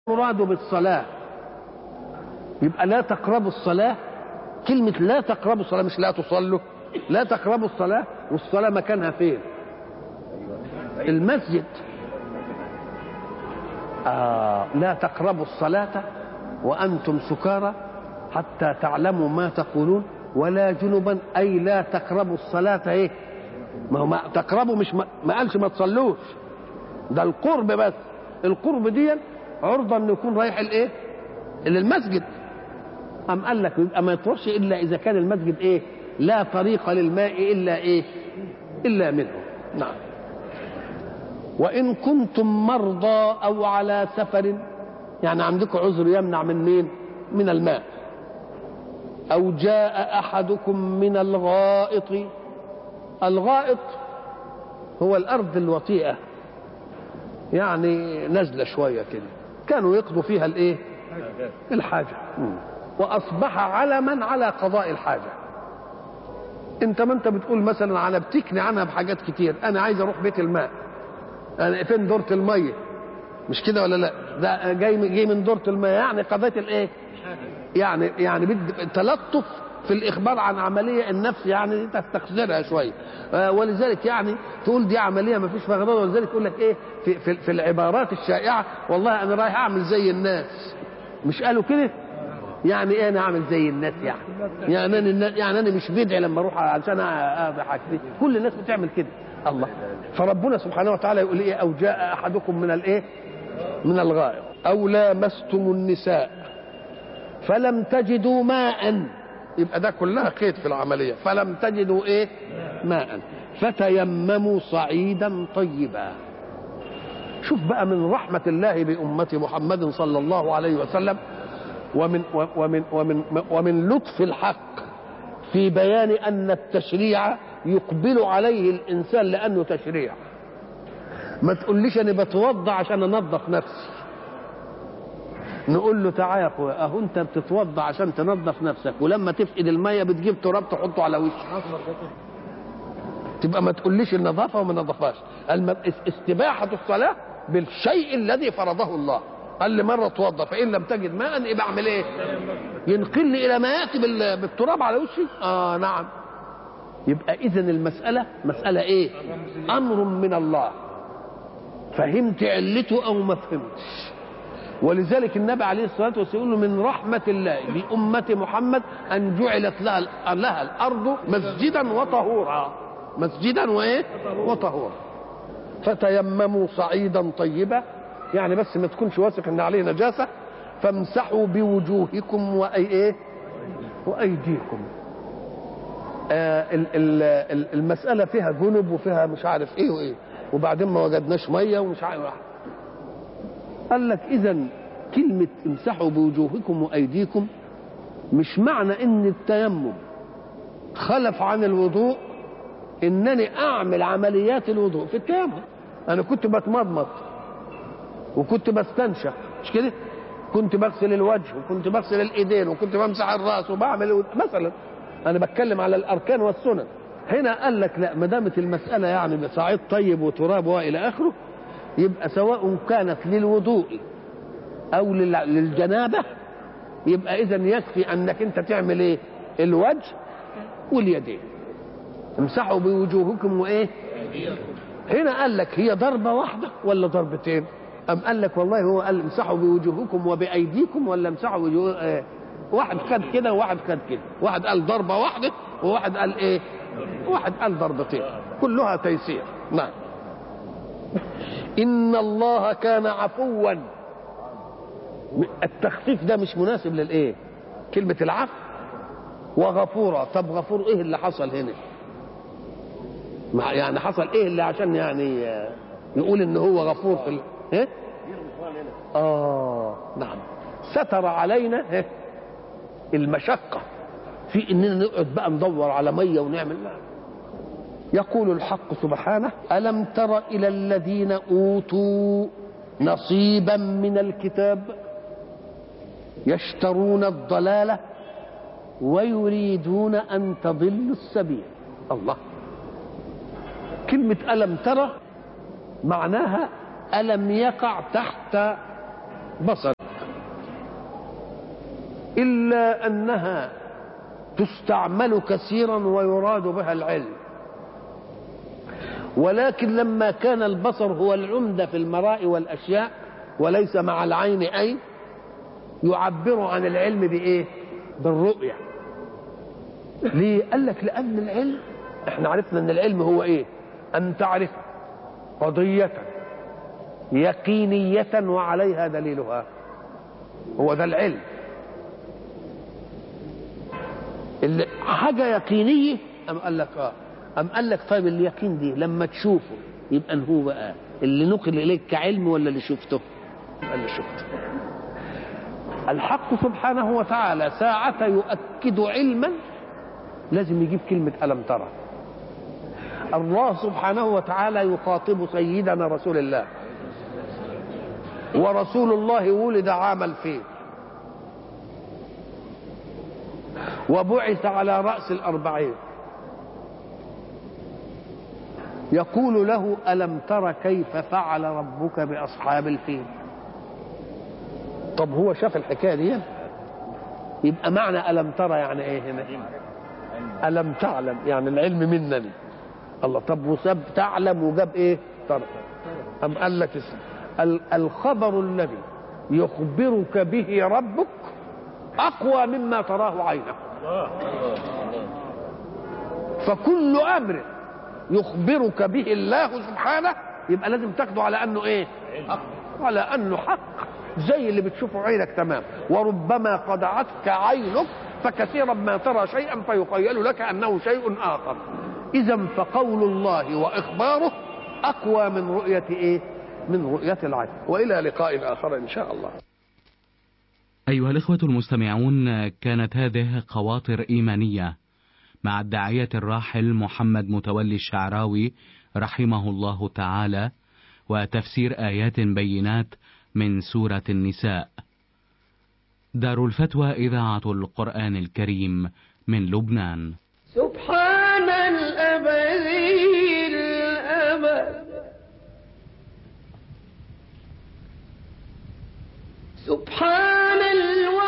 مراد بالصلاة يبقى لا تقربوا الصلاة كلمة لا تقربوا الصلاة مش لا تصلوا لا تقربوا الصلاة والصلاة مكانها فين المسجد آه لا تقربوا الصلاة وأنتم سكارى حتى تعلموا ما تقولون ولا جنبا أي لا تقربوا الصلاة إيه ما هو ما تقربوا مش ما, ما قالش ما تصلوش ده القرب بس القرب دي عرضة انه يكون رايح الايه للمسجد أم قال لك يبقى ما يطرش إلا إذا كان المسجد إيه لا طريق للماء إلا إيه إلا منه نعم وإن كنتم مرضى أو على سفر يعني عندكم عذر يمنع من مين من الماء أو جاء أحدكم من الغائط الغائط هو الأرض الوطيئة يعني نزلة شوية كده كانوا يقضوا فيها الإيه الحاجة وأصبح علما على قضاء الحاجة انت ما انت بتقول مثلا على بتكني عنها بحاجات كتير انا عايز اروح بيت الماء انا فين دورة المية مش كده ولا لا ده جاي جاي من دورة المية يعني قضيت الايه يعني يعني بد تلطف في الاخبار عن عمليه النفس يعني تستخسرها شويه آه ولذلك يعني تقول دي عمليه ما فيش فيها غضب ولذلك يقول لك ايه في, في, في العبارات الشائعه والله انا رايح اعمل زي الناس مش قالوا كده يعني ايه انا اعمل زي الناس يعني يعني انا يعني انا مش بدعي لما اروح عشان اضحك كل الناس بتعمل كده الله فربنا سبحانه وتعالى يقول ايه او جاء احدكم من الايه من الغائط او لامستم النساء فلم تجدوا ماء يبقى ده كلها قيد في العمليه فلم تجدوا ايه ماء فتيمموا صعيدا طيبا شوف بقى من رحمه الله بامه محمد صلى الله عليه وسلم ومن ومن ومن ومن لطف الحق في بيان ان التشريع يقبل عليه الانسان لانه تشريع ما تقوليش انا بتوضى عشان انظف نفسي نقول له تعالى يا اخويا اهو انت بتتوضى عشان تنظف نفسك ولما تفقد الميه بتجيب تراب تحطه على وشك تبقى ما تقوليش النظافه وما نظفهاش استباحه الصلاه بالشيء الذي فرضه الله قال لي مره اتوضى فان لم تجد ماء يبقى اعمل ايه؟ ينقلني الى ما ياتي بالتراب على وشي؟ اه نعم يبقى اذا المساله مساله ايه؟ امر من الله فهمت علته او ما فهمتش ولذلك النبي عليه الصلاه والسلام يقول من رحمه الله بامه محمد ان جعلت لها لها الارض مسجدا وطهورا مسجدا وايه؟ وطهورا فتيمموا صعيدا طيبا يعني بس ما تكونش واثق ان عليه نجاسه فامسحوا بوجوهكم واي ايه وايديكم آه ال ال المساله فيها جنب وفيها مش عارف ايه وايه وبعدين ما وجدناش ميه ومش عارف قال لك اذا كلمه امسحوا بوجوهكم وايديكم مش معنى ان التيمم خلف عن الوضوء انني اعمل عمليات الوضوء في التيمم انا كنت بتمضمض وكنت بستنشق مش كده كنت بغسل الوجه وكنت بغسل الايدين وكنت بمسح الراس وبعمل مثلا انا بتكلم على الاركان والسنن هنا قال لك لا ما دامت المساله يعني بصعيد طيب وتراب والى اخره يبقى سواء كانت للوضوء او للجنابه يبقى اذا يكفي انك انت تعمل ايه الوجه واليدين امسحوا بوجوهكم وايه هنا قال لك هي ضربه واحده ولا ضربتين أم قال لك والله هو قال امسحوا بوجوهكم وبأيديكم ولا امسحوا وجوه آه واحد خد كده وواحد خد كده واحد قال ضربة واحدة وواحد قال ايه واحد قال ضربتين كلها تيسير نعم إن الله كان عفوا التخفيف ده مش مناسب للايه كلمة العفو وغفورا طب غفور ايه اللي حصل هنا يعني حصل ايه اللي عشان يعني نقول ان هو غفور في ال... إيه؟ آه نعم ستر علينا إيه؟ المشقة في إننا نقعد بقى ندور على مية ونعمل لا يقول الحق سبحانه ألم تر إلى الذين أوتوا نصيبا من الكتاب يشترون الضلالة ويريدون أن تضلوا السبيل الله كلمة ألم ترى معناها ألم يقع تحت بصر إلا أنها تستعمل كثيرا ويراد بها العلم ولكن لما كان البصر هو العمدة في المراء والأشياء وليس مع العين أي يعبر عن العلم بإيه بالرؤية ليه قال لك لأن العلم احنا عرفنا ان العلم هو ايه ان تعرف قضية يقينية وعليها دليلها هو ده العلم اللي حاجة يقينية أم قال لك اه أم قال لك طيب اليقين دي لما تشوفه يبقى هو بقى اللي نقل إليك كعلم ولا اللي شفته؟ اللي شفته الحق سبحانه وتعالى ساعة يؤكد علما لازم يجيب كلمة ألم ترى الله سبحانه وتعالى يخاطب سيدنا رسول الله ورسول الله ولد عام الفيل وبعث على رأس الأربعين يقول له ألم تر كيف فعل ربك بأصحاب الفيل طب هو شاف الحكاية دي يبقى معنى ألم ترى يعني إيه هنا ألم تعلم يعني العلم منني الله طب وساب تعلم وجاب إيه ترى أم قال لك اسم الخبر الذي يخبرك به ربك أقوى مما تراه عينك فكل أمر يخبرك به الله سبحانه يبقى لازم تاخده على أنه إيه على أنه حق زي اللي بتشوفه عينك تمام وربما خدعتك عينك فكثيرا ما ترى شيئا فيخيل لك انه شيء اخر اذا فقول الله واخباره اقوى من رؤيه ايه من رؤيه العين والى لقاء اخر ان شاء الله أيها الإخوة المستمعون كانت هذه خواطر إيمانية مع الداعية الراحل محمد متولي الشعراوي رحمه الله تعالى وتفسير آيات بينات من سورة النساء دار الفتوى إذاعة القرآن الكريم من لبنان سبحان